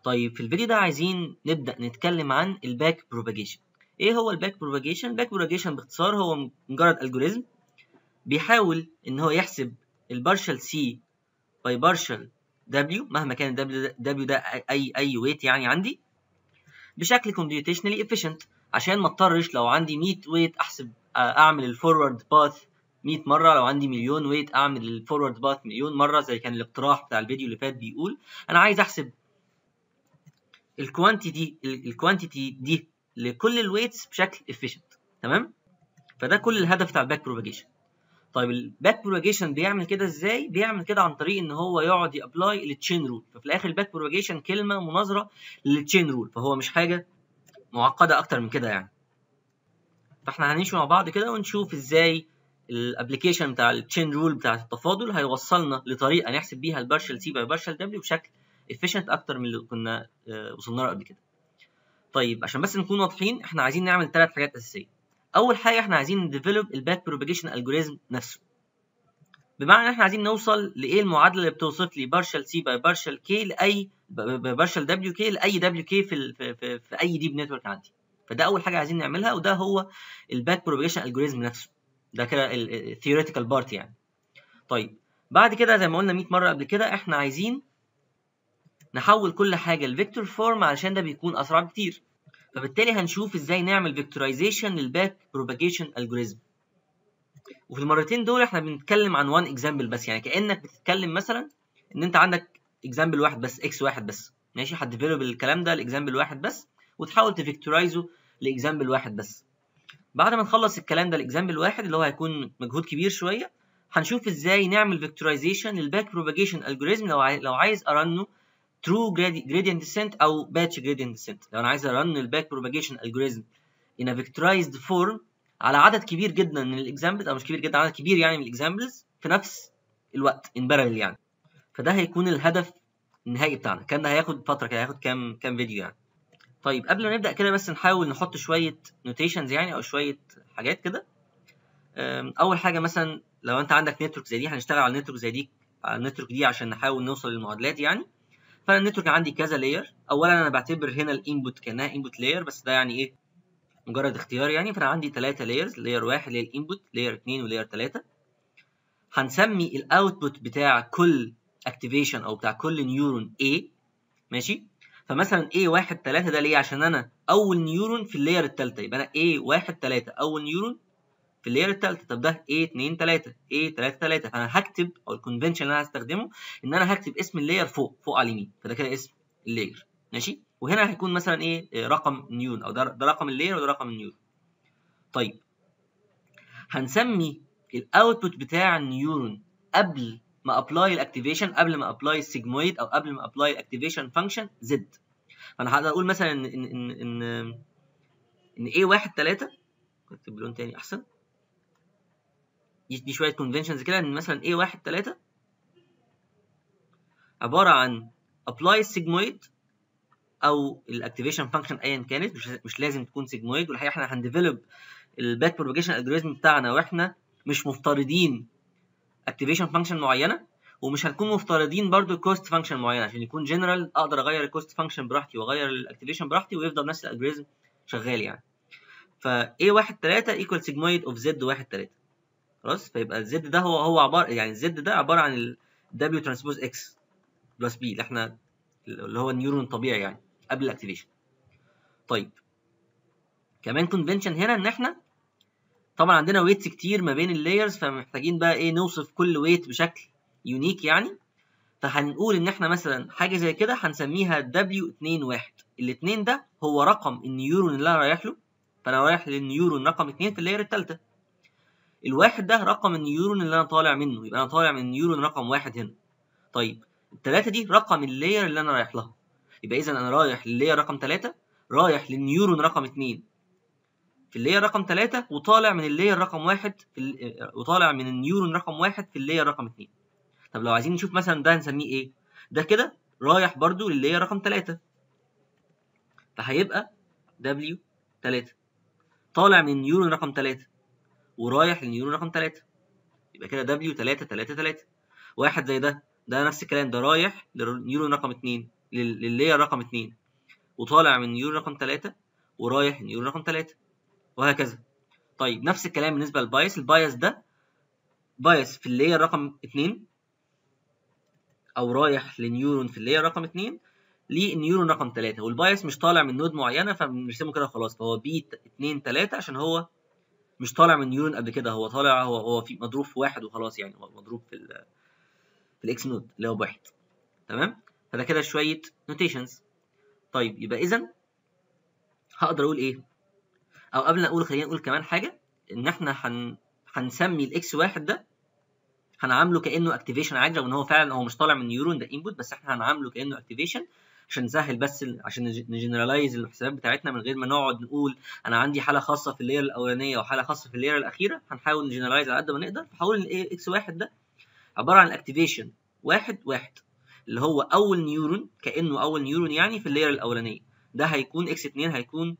طيب في الفيديو ده عايزين نبدأ نتكلم عن الباك بروباجيشن ايه هو الباك بروباجيشن الباك بروباجيشن باختصار هو مجرد الجوريزم بيحاول ان هو يحسب البارشل سي باي بارشل دبليو مهما كان الدبليو دبليو ده اي اي ويت يعني عندي بشكل computationally efficient عشان ما اضطرش لو عندي 100 ويت احسب اعمل الفورورد باث 100 مره لو عندي مليون ويت اعمل الفورورد باث مليون مره زي كان الاقتراح بتاع الفيديو اللي فات بيقول انا عايز احسب الكوانتيتي الكوانتيتي دي لكل الويتس بشكل efficient تمام فده كل الهدف بتاع الباك بروباجيشن طيب الباك بروباجيشن بيعمل كده ازاي بيعمل كده عن طريق ان هو يقعد يابلاي للتشين رول ففي الاخر الباك بروباجيشن كلمه مناظره للتشين رول فهو مش حاجه معقده اكتر من كده يعني فاحنا هنمشي مع بعض كده ونشوف ازاي الابلكيشن بتاع التشين رول بتاع التفاضل هيوصلنا لطريقه نحسب بيها البارشل سي باي بارشل دبليو بشكل efficient اكتر من اللي كنا وصلنا له قبل كده طيب عشان بس نكون واضحين احنا عايزين نعمل ثلاث حاجات اساسيه اول حاجه احنا عايزين نديفلوب الباك بروباجيشن الجوريزم نفسه بمعنى ان احنا عايزين نوصل لايه المعادله اللي بتوصف لي بارشل سي باي بارشل كي لاي بارشل دبليو كي لاي دبليو كي في, في, في, في اي ديب نتورك عندي فده اول حاجه عايزين نعملها وده هو الباك بروباجيشن الجوريزم نفسه ده كده الثيوريتيكال بارت يعني طيب بعد كده زي ما قلنا 100 مره قبل كده احنا عايزين نحول كل حاجه لفيكتور فورم علشان ده بيكون اسرع بكتير فبالتالي هنشوف ازاي نعمل فيكتورايزيشن للباك بروباجيشن الجوريزم وفي المرتين دول احنا بنتكلم عن وان اكزامبل بس يعني كانك بتتكلم مثلا ان انت عندك اكزامبل واحد بس اكس واحد بس ماشي هتديفلوب الكلام ده لاكزامبل واحد بس وتحاول تفيكتورايزه لاكزامبل واحد بس بعد ما نخلص الكلام ده لاكزامبل واحد اللي هو هيكون مجهود كبير شويه هنشوف ازاي نعمل فيكتورايزيشن للباك بروباجيشن الجوريزم لو عايز لو عايز ارنه true gradient descent او batch gradient descent لو انا عايز ارن الباك بروباجيشن الجوريزم in a vectorized form على عدد كبير جدا من الاكزامبلز او مش كبير جدا عدد كبير يعني من الاكزامبلز في نفس الوقت in parallel يعني فده هيكون الهدف النهائي بتاعنا كان ده هياخد فتره كده هياخد كام كام فيديو يعني طيب قبل ما نبدا كده بس نحاول نحط شويه نوتيشنز يعني او شويه حاجات كده اول حاجه مثلا لو انت عندك نتورك زي دي هنشتغل على النتورك زي دي على النتورك دي عشان نحاول نوصل للمعادلات يعني فانا النتورك عندي كذا لاير اولا انا بعتبر هنا الانبوت كانها انبوت لاير بس ده يعني ايه مجرد اختيار يعني فانا عندي ثلاثه لايرز لاير واحد اللي هي الانبوت لاير 2 ولاير 3 هنسمي الاوتبوت بتاع كل اكتيفيشن او بتاع كل نيورون A ماشي فمثلا A 1 3 ده ليه عشان انا اول نيورون في اللاير الثالثه يبقى انا A 1 3 اول نيورون في اللاير الثالثه طب ده A 2 3 A 3 3 فانا هكتب او الكونفنشن اللي انا هستخدمه ان انا هكتب اسم اللاير فوق فوق على اليمين فده كده اسم اللاير ماشي وهنا هيكون مثلا ايه رقم نيون او ده, ده رقم اللاير وده رقم النيون طيب هنسمي الاوتبوت بتاع النيورون قبل ما ابلاي الاكتيفيشن قبل ما ابلاي السيجمويد او قبل ما ابلاي الاكتيفيشن فانكشن زد فانا هقدر اقول مثلا ان ان ان ان, إن A 1 3 اكتب بلون تاني احسن دي شويه كونفنشنز كده ان مثلا A 1 3 عباره عن ابلاي السيجمويد او الاكتيفيشن فانكشن ايا كانت مش مش لازم تكون سيجمويد والحقيقه احنا هنديفلوب الباك بروباجيشن الجوريزم بتاعنا واحنا مش مفترضين اكتيفيشن فانكشن معينه ومش هنكون مفترضين برضو كوست فانكشن معينه عشان يكون جنرال اقدر اغير الكوست فانكشن براحتي واغير الاكتيفيشن براحتي ويفضل نفس الالجوريزم شغال يعني ف a 1 3 ايكوال سيجمويد اوف z 1 3 خلاص فيبقى الزد ده هو هو عباره يعني الزد ده عباره عن ال w ترانسبوز x بلس b اللي احنا اللي هو النيورون الطبيعي يعني قبل الاكتيفيشن طيب كمان كونفنشن هنا ان احنا طبعا عندنا ويتس كتير ما بين اللايرز فمحتاجين بقى ايه نوصف كل ويت بشكل يونيك يعني فهنقول ان احنا مثلا حاجه زي كده هنسميها w21 الاثنين ده هو رقم النيورون اللي انا رايح له فانا رايح للنيورون رقم 2 في اللاير الثالثه الواحد ده رقم النيورون اللي انا طالع منه يبقى انا طالع من النيورون رقم واحد هنا طيب الثلاثه دي رقم اللاير اللي انا رايح لها يبقى اذا انا رايح لللاير رقم 3 رايح للنيورون رقم 2 في اللاير رقم 3 وطالع من اللاير رقم 1 في ال... وطالع من النيورون رقم 1 في اللاير رقم 2 طب لو عايزين نشوف مثلا ده هنسميه ايه ده كده رايح برضو لللاير رقم 3 فهيبقى W 3 طالع من النيورون رقم 3 ورايح للنيورون رقم 3 يبقى كده W 3 3 3 واحد زي ده ده نفس الكلام ده رايح للنيورون رقم 2 لللاير رقم 2 وطالع من نيورون رقم 3 ورايح نيورون رقم 3 وهكذا طيب نفس الكلام بالنسبه للبايس البايس ده بايس في اللاير رقم 2 او رايح لنيورون في اللاير رقم 2 للنيورون رقم 3 والبايس مش طالع من نود معينه فبنرسمه كده خلاص فهو بي 2 3 عشان هو مش طالع من نيورون قبل كده هو طالع هو هو في مضروب في واحد وخلاص يعني هو مضروب في ال في الاكس نود اللي هو بواحد تمام فده كده شويه نوتيشنز طيب يبقى اذا هقدر اقول ايه او قبل ما اقول خلينا نقول كمان حاجه ان احنا هن هنسمي الاكس واحد ده هنعامله كانه اكتيفيشن عادي رغم ان هو فعلا هو مش طالع من نيورون ده انبوت بس احنا هنعامله كانه اكتيفيشن عشان نسهل بس عشان نجنرالايز الحسابات بتاعتنا من غير ما نقعد نقول انا عندي حاله خاصه في اللاير الاولانيه وحاله خاصه في اللاير الاخيره هنحاول نجنرالايز على قد ما نقدر فهقول ان ايه اكس واحد ده عباره عن الاكتيفيشن واحد واحد اللي هو اول نيورون كانه اول نيورون يعني في اللاير الاولانيه ده هيكون اكس 2 هيكون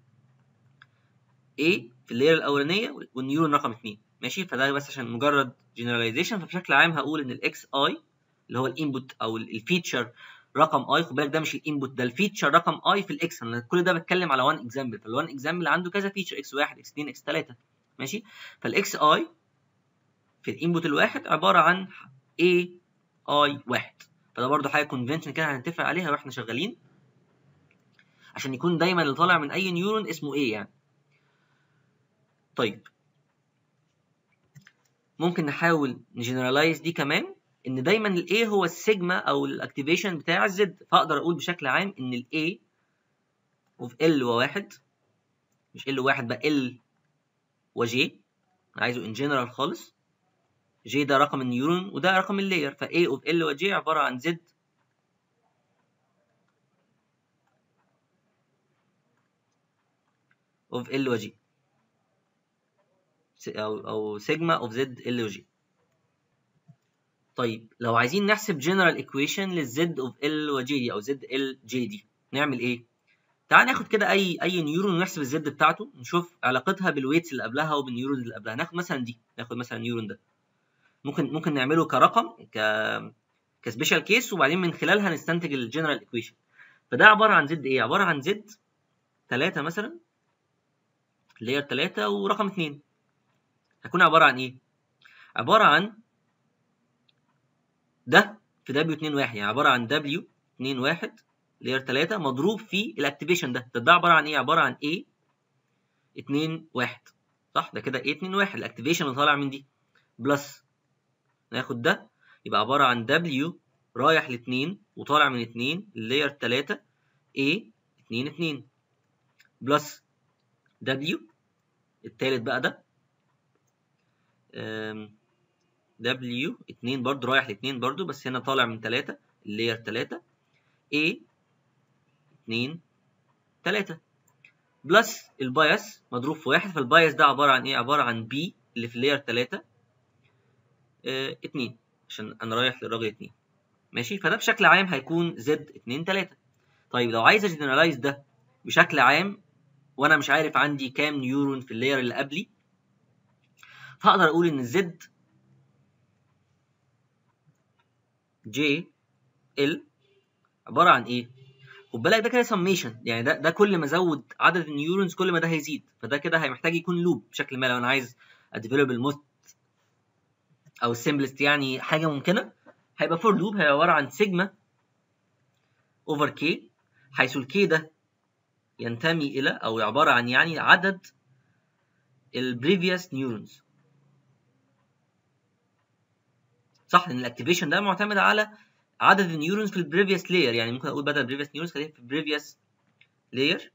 A في اللاير الاولانيه والنيورون رقم 2 ماشي فده بس عشان مجرد جنراليزيشن فبشكل عام هقول ان الاكس اي اللي هو الانبوت او الفيتشر رقم اي خد بالك ده مش الانبوت ده الفيتشر رقم اي في الاكس انا كل ده بتكلم على 1 اكزامبل فال1 اكزامبل عنده كذا فيتشر اكس 1 اكس 2 اكس 3 ماشي فالاكس اي في الانبوت الواحد عباره عن A اي واحد فده برضو حاجه كونفنشن كده هنتفق عليها واحنا شغالين عشان يكون دايما اللي طالع من اي نيورون اسمه ايه يعني طيب ممكن نحاول نجنرالايز دي كمان ان دايما الاي هو السيجما او الاكتيفيشن بتاع الزد فاقدر اقول بشكل عام ان الاي اوف ال وواحد مش ال واحد بقى ال وجي انا عايزه ان جنرال خالص جي ده رقم النيورون وده رقم اللاير ف A اوف ال وجي عباره عن زد اوف ال وجي او او سيجما اوف زد ال وجي طيب لو عايزين نحسب جنرال ايكويشن للزد اوف ال وجي دي او زد ال جي دي نعمل ايه تعال ناخد كده اي اي نيورون ونحسب الزد بتاعته نشوف علاقتها بالويتس اللي قبلها وبالنيورونز اللي قبلها ناخد مثلا دي ناخد مثلا نيورون ده ممكن ممكن نعمله كرقم ك كسبيشال كيس وبعدين من خلالها نستنتج الجنرال ايكويشن فده عباره عن زد ايه عباره عن زد 3 مثلا لاير 3 ورقم 2 هيكون عباره عن ايه عباره عن ده في دبليو 2 1 يعني عباره عن دبليو 2 1 لاير 3 مضروب في الاكتيفيشن ده ده, ده عباره عن ايه عباره عن A 2 1 صح ده كده A 2 1 الاكتيفيشن اللي طالع من دي بلس ناخد ده يبقى عباره عن W رايح ل 2 وطالع من 2 لاير 3 A 2 2 بلس W التالت بقى ده W 2 برضو رايح ل 2 برضو بس هنا طالع من 3 اللاير 3 A 2 3 بلس البايس مضروب في واحد فالبايس ده عبارة عن ايه؟ عبارة عن B اللي في اللاير 3 اه 2 عشان انا رايح للراجل 2 ماشي فده بشكل عام هيكون Z 2 3 طيب لو عايز اجنرالايز ده بشكل عام وانا مش عارف عندي كام نيورون في اللاير اللي قبلي فاقدر اقول ان الزد جي ال عباره عن ايه خد بالك ده كده سميشن يعني ده ده كل ما ازود عدد النيورونز كل ما ده هيزيد فده كده هيحتاج يكون لوب بشكل ما لو انا عايز اديفلوب الموست او السمبلست يعني حاجه ممكنه هيبقى فور لوب هيبقى عباره عن سيجما اوفر كي حيث الكي ده ينتمي الى او عباره عن يعني عدد البريفيوس نيورونز صح لان الاكتيفيشن ده معتمد على عدد النيورونز في البريفيوس لاير يعني ممكن اقول بدل بريفيوس نيورونز خليها في البريفيوس لاير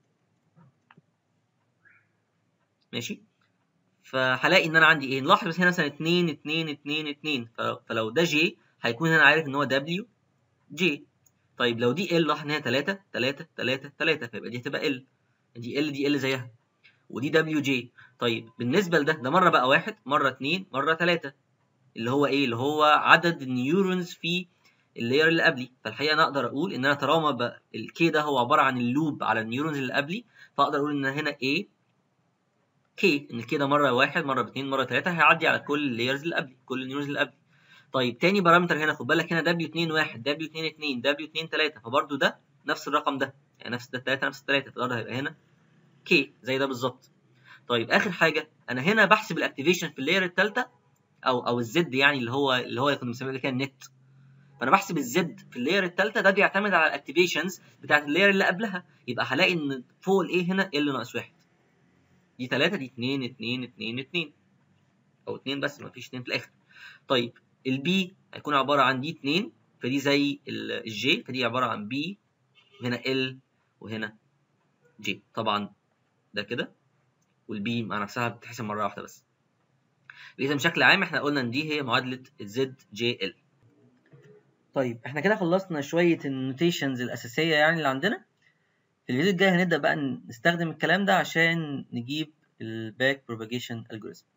ماشي فهلاقي ان انا عندي ايه نلاحظ بس هنا مثلا 2 2 2 2 فلو ده جي هيكون هنا عارف ان هو دبليو جي طيب لو دي ال لاحظ ان هي 3 3 3 3 فيبقى دي هتبقى ال دي ال دي ال زيها ودي دبليو جي طيب بالنسبه لده ده مره بقى واحد مره اتنين مره تلاته اللي هو ايه اللي هو عدد النيورونز في اللاير اللي قبلي فالحقيقه انا اقدر اقول ان انا طالما الكي ده هو عباره عن اللوب على النيورونز اللي قبلي فاقدر اقول ان هنا A كي ان الكي ده مره واحد مره باثنين مره ثلاثه هيعدي على كل اللايرز اللي قبلي كل النيورونز اللي قبلي طيب تاني بارامتر هنا خد بالك هنا W21 W22 W23 فبرضه ده نفس الرقم ده يعني نفس ده 3 نفس 3 فده هيبقى هنا K زي ده بالظبط طيب اخر حاجه انا هنا بحسب الاكتيفيشن في اللاير الثالثه او او الزد يعني اللي هو اللي هو كنا بنسميه كده النت فانا بحسب الزد في اللاير الثالثه ده بيعتمد على الاكتيفيشنز بتاعت اللاير اللي قبلها يبقى هلاقي ان فوق الايه هنا ال ناقص 1 دي 3 دي 2 2 2 2 او 2 بس ما فيش 2 في الاخر طيب البي هيكون عباره عن دي 2 فدي زي الجي فدي عباره عن بي وهنا ال وهنا جي طبعا ده كده والبي مع نفسها بتتحسب مره واحده بس اذا بشكل عام احنا قلنا ان دي هي معادله الزد جي ال طيب احنا كده خلصنا شويه النوتيشنز الاساسيه يعني اللي عندنا في الفيديو الجاي هنبدا بقى نستخدم الكلام ده عشان نجيب الباك بروباجيشن الجوريزم